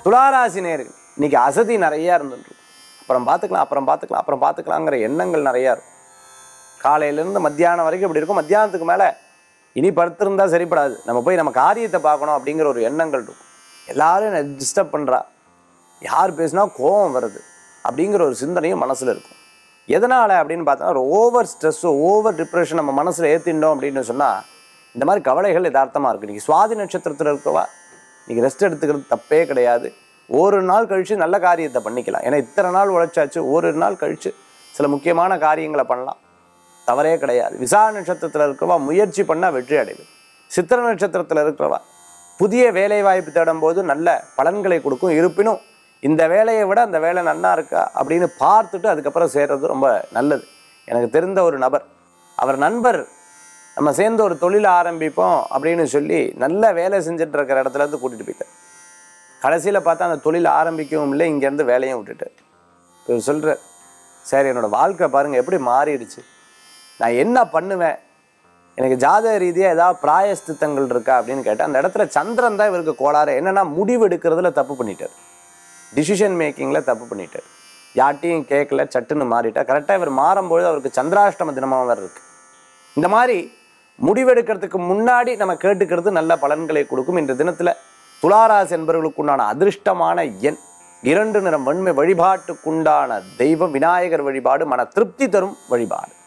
துளாராசி நேர்கள் இன்னைக்கு அசதி நிறையா இருந்துட்டு அப்புறம் பார்த்துக்கலாம் அப்புறம் பார்த்துக்கலாம் அப்புறம் பார்த்துக்கலாங்கிற எண்ணங்கள் நிறையா இருக்கும் காலையிலேருந்து மத்தியானம் வரைக்கும் இப்படி இருக்கும் மத்தியானத்துக்கு மேலே இனி படுத்திருந்தா சரிப்படாது நம்ம போய் நம்ம காரியத்தை பார்க்கணும் அப்படிங்கிற ஒரு எண்ணங்கள் இருக்கும் எல்லாரும் என்னை டிஸ்டர்ப் பண்ணுறா யார் பேசினா கோபம் வருது அப்படிங்கிற ஒரு சிந்தனையும் மனசில் இருக்கும் எதனால் அப்படின்னு பார்த்தோன்னா ஒரு ஓவர் ஸ்ட்ரெஸ்ஸோ ஓவர் டிப்ரெஷன் நம்ம மனசில் ஏற்றிட்டோம் அப்படின்னு சொன்னால் இந்த மாதிரி கவலைகள் யதார்த்தமாக இருக்குது இன்றைக்கி சுவாதி நட்சத்திரத்தில் இருக்கவா இன்றைக்கி ரெஸ்ட் எடுத்துக்கிறது தப்பே கிடையாது ஒரு நாள் கழித்து நல்ல காரியத்தை பண்ணிக்கலாம் ஏன்னா இத்தனை நாள் உழைச்சாச்சு ஒரு நாள் கழித்து சில முக்கியமான காரியங்களை பண்ணலாம் தவறே கிடையாது விசா நட்சத்திரத்தில் இருக்கிறவா முயற்சி பண்ணால் வெற்றி அடைவு சித்திர நட்சத்திரத்தில் இருக்கிறவா புதிய வேலை வாய்ப்பு தேடும் போது நல்ல பலன்களை கொடுக்கும் இருப்பினும் இந்த வேலையை விட அந்த வேலை நல்லா இருக்கா அப்படின்னு பார்த்துட்டு அதுக்கப்புறம் சேர்றது ரொம்ப நல்லது எனக்கு தெரிந்த ஒரு நபர் அவர் நண்பர் நம்ம சேர்ந்து ஒரு தொழில் ஆரம்பிப்போம் அப்படின்னு சொல்லி நல்ல வேலை செஞ்சுட்டு இருக்கிற இடத்துல இருந்து கூட்டிகிட்டு போயிட்டார் கடைசியில் பார்த்தா அந்த தொழில் ஆரம்பிக்கவும் இல்லை இங்கேருந்து வேலையும் விட்டுட்டு இவர் சொல்கிறார் சரி என்னோட வாழ்க்கை பாருங்கள் எப்படி மாறிடுச்சு நான் என்ன பண்ணுவேன் எனக்கு ஜாதக ரீதியாக ஏதாவது பிராயஸ்தித்தங்கள் இருக்கா அப்படின்னு கேட்டால் அந்த இடத்துல சந்திரன் தான் இவருக்கு கோளாறு என்னன்னா முடிவு எடுக்கிறதுல தப்பு பண்ணிட்டார் டிசிஷன் மேக்கிங்கில் தப்பு பண்ணிட்டார் யார்ட்டையும் கேட்கல சட்டுன்னு மாறிட்டார் கரெக்டாக இவர் மாறும்பொழுது அவருக்கு சந்திராஷ்டம தினமாக வேறு இருக்குது இந்த மாதிரி முடிவெடுக்கிறதுக்கு முன்னாடி நம்ம கேட்டுக்கிறது நல்ல பலன்களை கொடுக்கும் இந்த தினத்தில் துளாராசி என்பவர்களுக்கு உண்டான அதிர்ஷ்டமான எண் இரண்டு நிறம் வன்மை வழிபாட்டுக்குண்டான தெய்வம் விநாயகர் வழிபாடு மன திருப்தி தரும் வழிபாடு